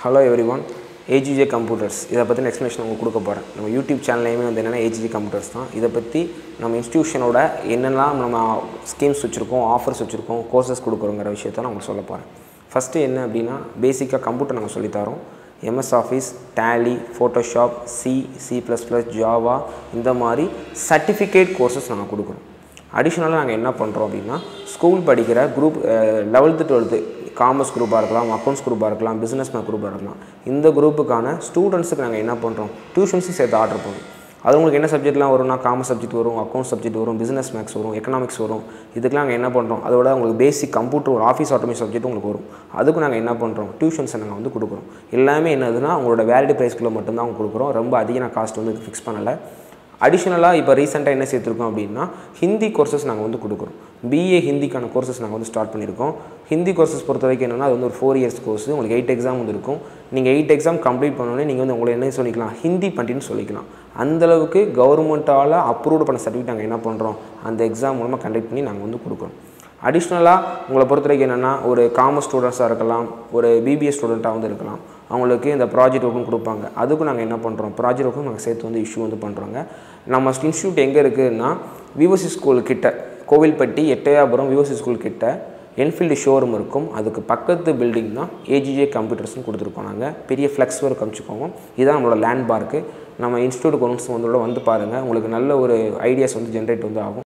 hello everyone AGJ computers இதை பற்றின explanation உங்களுக்கு கொடுக்க போகிறேன் நம்ம யூடியூப் சேனல்லையுமே வந்து என்னென்னா ஏஜிஜே கம்ப்யூட்டர்ஸ் தான் இதை பற்றி நம்ம இன்ஸ்டியூஷனோட என்னெல்லாம் நம்ம ஸ்கீம்ஸ் வச்சுருக்கோம் ஆஃபர்ஸ் வச்சுருக்கோம் கோர்சஸ் கொடுக்குறோங்கிற விஷயத்த நான் உங்களுக்கு சொல்ல போகிறேன் ஃபஸ்ட்டு என்ன அப்படின்னா பேசிக்காக கம்ப்யூட்டர் நாங்கள் சொல்லித்தரோம் MS office Tally Photoshop C C plus plus Java இந்த மாதிரி சர்டிஃபிகேட் கோர்சஸ் நாங்கள் கொடுக்குறோம் அடிஷ்னலாக நாங்கள் என்ன பண்ணுறோம் அப்படின்னா ஸ்கூல் படிக்கிற குரூப் லெவல்த்து டுவெல்த்து காமர்ஸ் குரூப்பாக இருக்கலாம் அக்கௌண்ட்ஸ் குரூப்பாக இருக்கலாம் பிஸ்னஸ் மேன் குரூப்பாக இருக்கலாம் இந்த குரூப்புக்கான ஸ்டூடெண்ட்ஸுக்கு நாங்கள் என்ன பண்ணுறோம் டியூஷன்ஸும் சேர்த்து ஆர்டர் பண்ணுறோம் அது உங்களுக்கு என்ன சப்ஜெக்ட்லாம் வரும்னா காமர்ஸ் சப்ஜெக்ட் வரும் அக்கௌண்ட்ஸ் சப்ஜெக்ட் வரும் பிஸ்னஸ் மேக்ஸ் வரும் எக்கனாமிக்ஸ் வரும் இதுக்கெலாம் நாங்கள் என்ன பண்ணுறோம் அதோட உங்களுக்கு பேசிக் கம்ப்யூட்டர் ஒரு ஆஃபீஸ் ஆட்டோமேஷன் சப்ஜெக்ட் உங்களுக்கு வரும் அதுக்கும் நாங்கள் என்ன பண்ணுறோம் டியூஷன்ஸை நாங்கள் வந்து கொடுக்குறோம் எல்லாமே என்னதுன்னா உங்களோட வேலிடி ப்ரைஸ்க்குள்ளே மட்டும்தான் அவங்க கொடுக்குறோம் ரொம்ப அதிக நான் காஸ்ட் வந்து ஃபிக்ஸ் பண்ணலை அடிஷ்னலாக இப்போ ரீசெண்டாக என்ன சேர்த்துருக்கோம் அப்படின்னா ஹிந்தி கோர்சஸ் நாங்கள் வந்து கொடுக்குறோம் பிஏ ஹிந்திக்கான கோர்சஸ் நாங்கள் வந்து ஸ்டார்ட் பண்ணியிருக்கோம் ஹிந்தி கோர்சஸ் பொறுத்த வரைக்கும் என்னென்னா அது வந்து ஒரு ஃபோர் இயர்ஸ் கோர்ஸ் உங்களுக்கு எயிட் எக்ஸாம் வந்து இருக்கும் நீங்கள் எயிட் எக்ஸாம் கம்ப்ளீட் பண்ணோன்னே நீங்கள் வந்து உங்களை என்ன சொல்லிக்கலாம் ஹிந்தி பண்ணின்னு சொல்லிக்கலாம் அந்தளவுக்கு கவர்மெண்ட்டால் அப்ரூவ்டு பண்ண சர்டிஃபிகேட் நாங்கள் என்ன பண்ணுறோம் அந்த எக்ஸாம் மூலமாக கண்டக்ட் பண்ணி நாங்கள் வந்து கொடுக்குறோம் அடிஷ்னலாக உங்களை பொறுத்த வரைக்கும் என்னென்னா ஒரு காமர்ஸ் ஸ்டூடெண்ட்ஸாக இருக்கலாம் ஒரு பிபிஎஸ் ஸ்டூடெண்ட்டாக வந்து இருக்கலாம் அவங்களுக்கு இந்த ப்ராஜெக்ட் ஒர்க்கும் கொடுப்பாங்க அதுக்கும் நாங்கள் என்ன பண்ணுறோம் ப்ராஜெக்ட் ஒர்க்கும் நாங்கள் சேர்த்து வந்து இஷ்யூ வந்து பண்ணுறோங்க நம்ம இன்ஸ்டியூட் எங்கே இருக்குதுன்னா விவோசி ஸ்கூல் கிட்ட கோவில்பட்டி எட்டயாபுரம் விவோசி ஸ்கூல் கிட்ட என்ஃபீல்டு ஷோரூம் இருக்கும் அதுக்கு பக்கத்து பில்டிங் தான் ஏஜிஜே கம்ப்யூட்டர்ஸ்னு கொடுத்துருக்கோம் நாங்கள் பெரிய ஃப்ளெக்ஸ் ஒர்க் அனுப்பிச்சிக்கோங்க இதுதான் நம்மளோட லேண்ட் பார்க்கு நம்ம இன்ஸ்டியூட் ஒன்ஸ் வந்து வந்து பாருங்கள் உங்களுக்கு நல்ல ஒரு ஐடியாஸ் வந்து ஜென்ரேட் வந்து ஆகும்